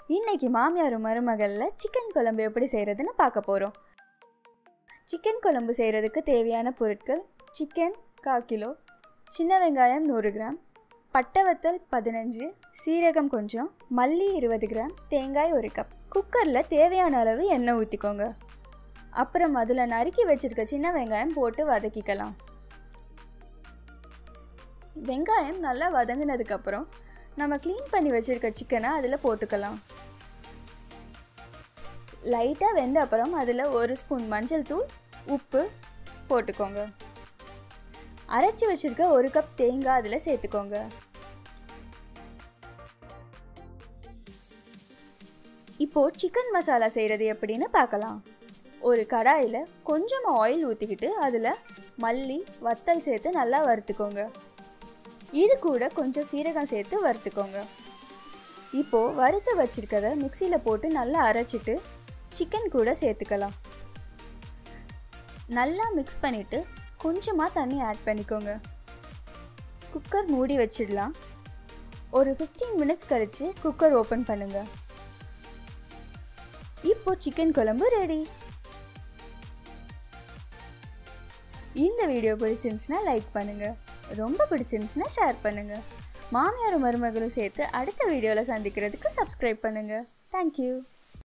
இன்னைக்கு மாமியாரும் மருமகளில் சிக்கன் குழம்பு எப்படி செய்கிறதுன்னு பார்க்க போகிறோம் சிக்கன் குழம்பு செய்கிறதுக்கு தேவையான பொருட்கள் சிக்கன் கால் கிலோ சின்ன வெங்காயம் நூறு கிராம் பட்டை வத்தல் பதினஞ்சு சீரகம் கொஞ்சம் மல்லி இருபது கிராம் தேங்காய் ஒரு கப் குக்கரில் தேவையான அளவு எண்ணெய் ஊற்றிக்கோங்க அப்புறம் அதில் நறுக்கி வச்சிருக்க சின்ன வெங்காயம் போட்டு வதக்கிக்கலாம் வெங்காயம் நல்லா வதங்கினதுக்கப்புறம் நம்ம க்ளீன் பண்ணி வச்சுருக்க சிக்கனை அதில் போட்டுக்கலாம் லைட்டாக வெந்த அப்புறம் அதில் ஒரு ஸ்பூன் மஞ்சள் தூள் உப்பு போட்டுக்கோங்க அரைச்சி வச்சுருக்க ஒரு கப் தேங்காய் அதில் சேர்த்துக்கோங்க இப்போது சிக்கன் மசாலா செய்கிறது எப்படின்னு பார்க்கலாம் ஒரு கடாயில் கொஞ்சமாக ஆயில் ஊற்றிக்கிட்டு அதில் மல்லி வத்தல் சேர்த்து நல்லா வறுத்துக்கோங்க இது கூட கொஞ்சம் சீரகம் சேர்த்து வறுத்துக்கோங்க இப்போது வறுத்து வச்சிருக்கத மிக்சியில் போட்டு நல்லா அரைச்சிட்டு சிக்கன் கூட சேர்த்துக்கலாம் நல்லா மிக்ஸ் பண்ணிவிட்டு கொஞ்சமாக தண்ணி ஆட் பண்ணிக்கோங்க குக்கர் மூடி வச்சிடலாம் ஒரு ஃபிஃப்டீன் மினிட்ஸ் கழித்து குக்கர் ஓப்பன் பண்ணுங்கள் இப்போ சிக்கன் குழம்பு ரெடி இந்த வீடியோ பிடிச்சிருந்துச்சுன்னா லைக் பண்ணுங்கள் ரொம்ப பிடிச்சிருந்துச்சுன்னா ஷேர் பண்ணுங்கள் மாமியார் மருமகளும் சேர்த்து அடுத்த வீடியோவில் சந்திக்கிறதுக்கு சப்ஸ்கிரைப் பண்ணுங்கள் தேங்க்யூ